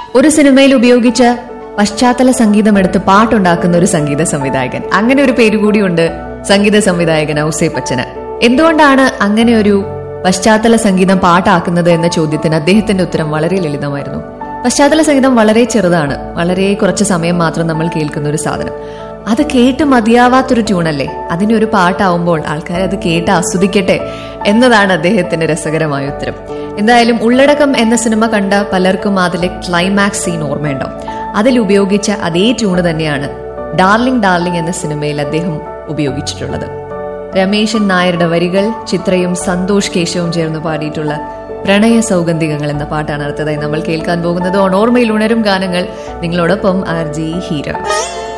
ഒരു സിനിമയിൽ ഉപയോഗിച്ച പശ്ചാത്തല സംഗീതം എടുത്ത് പാട്ടുണ്ടാക്കുന്ന ഒരു സംഗീത സംവിധായകൻ അങ്ങനെ ഒരു പേര് കൂടിയുണ്ട് സംഗീത സംവിധായകൻ ഔസേപ്പച്ചന് എന്തുകൊണ്ടാണ് അങ്ങനെ ഒരു പശ്ചാത്തല സംഗീതം പാട്ടാക്കുന്നത് എന്ന ചോദ്യത്തിന് അദ്ദേഹത്തിന്റെ ഉത്തരം വളരെ ലളിതമായിരുന്നു പശ്ചാത്തല സംഗീതം വളരെ ചെറുതാണ് വളരെ കുറച്ച് സമയം മാത്രം നമ്മൾ കേൾക്കുന്ന ഒരു സാധനം അത് കേട്ട് മതിയാവാത്തൊരു ട്യൂണല്ലേ അതിനെ ഒരു പാട്ടാവുമ്പോൾ ആൾക്കാർ അത് കേട്ട് ആസ്വദിക്കട്ടെ എന്നതാണ് അദ്ദേഹത്തിന്റെ രസകരമായ ഉത്തരം എന്തായാലും ഉള്ളടക്കം എന്ന സിനിമ കണ്ട പലർക്കും അതിലെ ക്ലൈമാക്സ് സീൻ ഓർമ്മയുണ്ടാവും അതിൽ ഉപയോഗിച്ച അതേ ട്യൂണ് തന്നെയാണ് ഡാർലിംഗ് ഡാർലിംഗ് എന്ന സിനിമയിൽ അദ്ദേഹം ഉപയോഗിച്ചിട്ടുള്ളത് രമേശൻ നായരുടെ വരികൾ ചിത്രയും സന്തോഷ് കേശവും ചേർന്ന് പാടിയിട്ടുള്ള പ്രണയ സൗഗന്ധികങ്ങൾ എന്ന പാട്ടാണ് അടുത്തതായി നമ്മൾ കേൾക്കാൻ പോകുന്നത് ഓൺ ഓർമ്മയിൽ ഉണരും ഗാനങ്ങൾ നിങ്ങളോടൊപ്പം ആർ ജി ഹീര